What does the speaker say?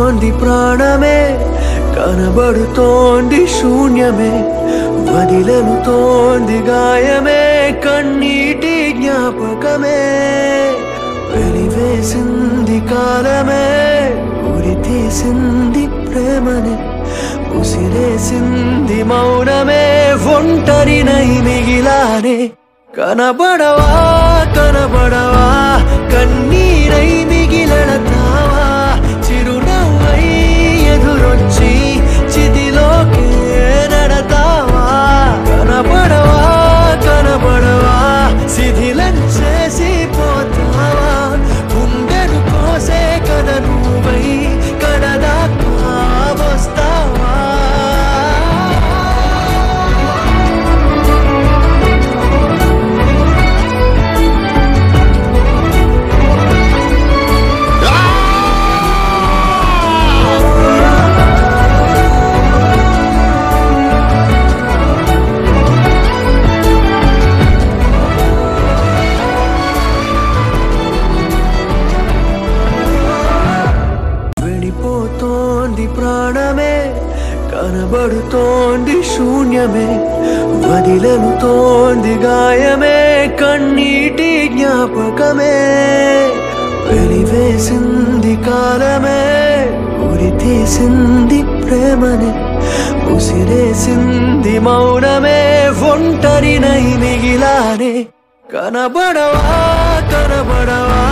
కనబడుతోంది ప్రాణమే కనబడుతోంది శూన్యమే వదిలనుతోంది గాయమే కన్నీటి జ్ఞాపకమే వెలివేసింది కాలమే ఉరి తీసింది ప్రేమనే ఉసిరేసింది మౌనమే ఒంటరినై మిగిలానే కనబడవా కనబడవా కన్నీరై మిగిలడతావా చిరునవ్వై ఎదురొచ్చి చిదిలోకే నడతావా కనబడవా కనబడవా శిథిలం చేసి పోతావా గుండెను కోసే కథ నువ్వై కడదాకా వస్తావా వెళ్ళిపోతోంది ప్రాణమే కనబడుతోంది శూన్యమే వదిలనుతోంది గాయమే కన్నీటి జ్ఞాపకమే వెలివేసింది కాలమే ఉరి తీసింది ప్రేమనే ఉసిరేసింది మౌనమే ఒంటరినై మిగిలానే కనబడవా కనబడవా